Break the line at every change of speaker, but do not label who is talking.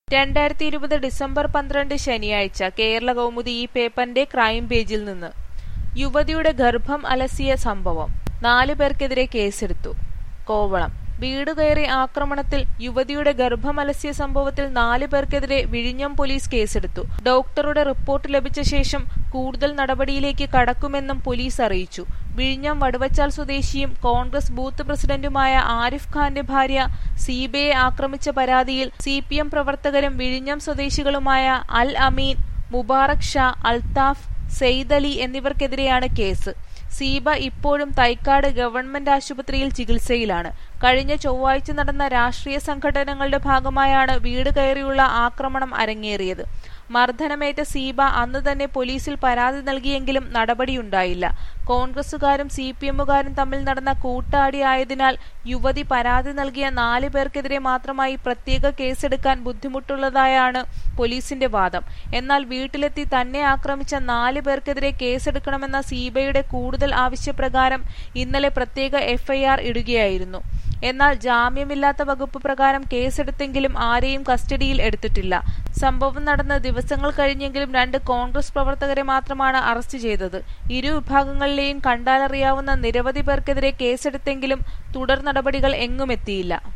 രണ്ടായിരത്തി ഇരുപത് ഡിസംബർ പന്ത്രണ്ട് ശനിയാഴ്ച കേരള കൗമുദി ഈ പേപ്പറിന്റെ ക്രൈം പേജിൽ നിന്ന് യുവതിയുടെ ഗർഭം അലസിയ സംഭവം നാലു പേർക്കെതിരെ കേസെടുത്തു കോവളം വീട് കയറി ആക്രമണത്തിൽ യുവതിയുടെ ഗർഭമലസ്യ സംഭവത്തിൽ നാല് പേർക്കെതിരെ വിഴിഞ്ഞം പോലീസ് കേസെടുത്തു ഡോക്ടറുടെ റിപ്പോർട്ട് ലഭിച്ച ശേഷം കൂടുതൽ നടപടിയിലേക്ക് കടക്കുമെന്നും പോലീസ് അറിയിച്ചു വിഴിഞ്ഞം വടുവച്ചാൽ സ്വദേശിയും കോൺഗ്രസ് ബൂത്ത് പ്രസിഡന്റുമായ ആരിഫ് ഖാന്റെ ഭാര്യ സീബയെ ആക്രമിച്ച പരാതിയിൽ സി പി എം പ്രവർത്തകരും വിഴിഞ്ഞം സ്വദേശികളുമായ അൽ അമീൻ മുബാറക് ഷാ അൽത്താഫ് സെയ്ദ് അലി എന്നിവർക്കെതിരെയാണ് കേസ് സീബ ഇപ്പോഴും തൈക്കാട് ഗവൺമെന്റ് ആശുപത്രിയിൽ ചികിത്സയിലാണ് കഴിഞ്ഞ ചൊവ്വാഴ്ച നടന്ന രാഷ്ട്രീയ സംഘടനകളുടെ ഭാഗമായാണ് വീട് കയറിയുള്ള ആക്രമണം അരങ്ങേറിയത് മർദ്ദനമേറ്റ സീബ അന്ന് തന്നെ പോലീസിൽ പരാതി നൽകിയെങ്കിലും നടപടിയുണ്ടായില്ല കോൺഗ്രസുകാരും സി പി എമ്മുകാരും തമ്മിൽ നടന്ന കൂട്ടാടിയായതിനാൽ യുവതി പരാതി നൽകിയ നാല് പേർക്കെതിരെ മാത്രമായി പ്രത്യേക കേസെടുക്കാൻ ബുദ്ധിമുട്ടുള്ളതായാണ് പോലീസിന്റെ വാദം എന്നാൽ വീട്ടിലെത്തി തന്നെ ആക്രമിച്ച നാല് പേർക്കെതിരെ കേസെടുക്കണമെന്ന സീബയുടെ കൂടുതൽ ആവശ്യപ്രകാരം ഇന്നലെ പ്രത്യേക എഫ്ഐആർ ഇടുകയായിരുന്നു എന്നാൽ ജാമ്യമില്ലാത്ത വകുപ്പ് പ്രകാരം കേസെടുത്തെങ്കിലും ആരെയും കസ്റ്റഡിയിൽ എടുത്തിട്ടില്ല സംഭവം നടന്ന ദിവസങ്ങൾ കഴിഞ്ഞെങ്കിലും രണ്ട് കോൺഗ്രസ് പ്രവർത്തകരെ മാത്രമാണ് അറസ്റ്റ് ചെയ്തത് ഇരു വിഭാഗങ്ങളിലെയും കണ്ടാലറിയാവുന്ന നിരവധി പേർക്കെതിരെ കേസെടുത്തെങ്കിലും തുടർ നടപടികൾ എങ്ങുമെത്തിയില്ല